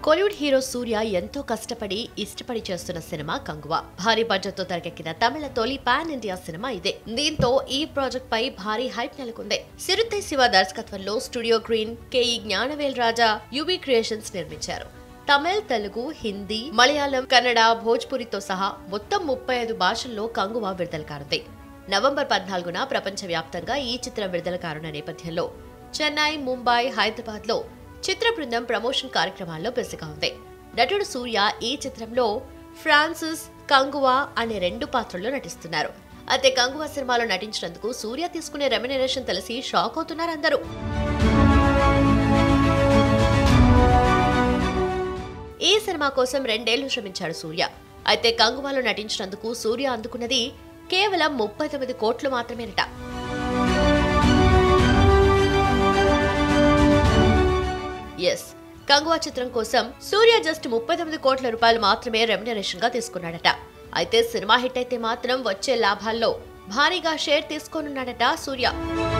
Kollywood hero సూర్య ఎంతో కష్టపడి ఇష్టపడి చేస్తున్న సినిమా కంగువ భారీ బడ్జెట్ తో తెరకెక్కిన తమిళ తొలి పాన్ ఇండియా సినిమా ఇదే దీంతో ఈ ప్రాజెక్ట్ పై భారీ హైప్ నెలకొంది సిరుత్తై శివ దర్శకత్వంలో studio green KE Gnanavel Raja UV creations నిర్మించారు తమిళ్ తెలుగు హిందీ మలయాళం కన్నడ భోజ్పురితో సహా మొత్తం ముప్పై ఐదు భాషల్లో కంగువ విడుదల కానుంది నవంబర్ పద్నాలుగున ప్రపంచవ్యాప్తంగా ఈ చిత్రం విడుదల కానున్న నేపథ్యంలో చెన్నై ముంబై హైదరాబాద్ లో చిత్ర బృందం ప్రమోషన్ కార్యక్రమాల్లో బిజీగా ఉంది నటుడు సూర్య ఈ చిత్రంలో ఫ్రాన్సిస్ కంగువా అనే రెండు పాత్రల్లో నటిస్తున్నారు అయితే కంగువా సినిమాలో నటించినందుకు సూర్య తీసుకునే రెమ్యునరేషన్ తెలిసి షాక్ అవుతున్నారు అందరూ ఈ సినిమా కోసం రెండేళ్లు శ్రమించాడు సూర్య అయితే కంగువాలో నటించినందుకు సూర్య అందుకున్నది కేవలం ముప్పై తొమ్మిది కోట్లు మాత్రమేనట ఎస్ కంగువా చిత్రం కోసం సూర్య జస్ట్ ముప్పై తొమ్మిది కోట్ల రూపాయలు మాత్రమే రెమ్యునరేషన్ గా తీసుకున్నాడట అయితే సినిమా హిట్ అయితే మాత్రం వచ్చే లాభాల్లో భారీగా షేర్ తీసుకోనున్నాడట సూర్య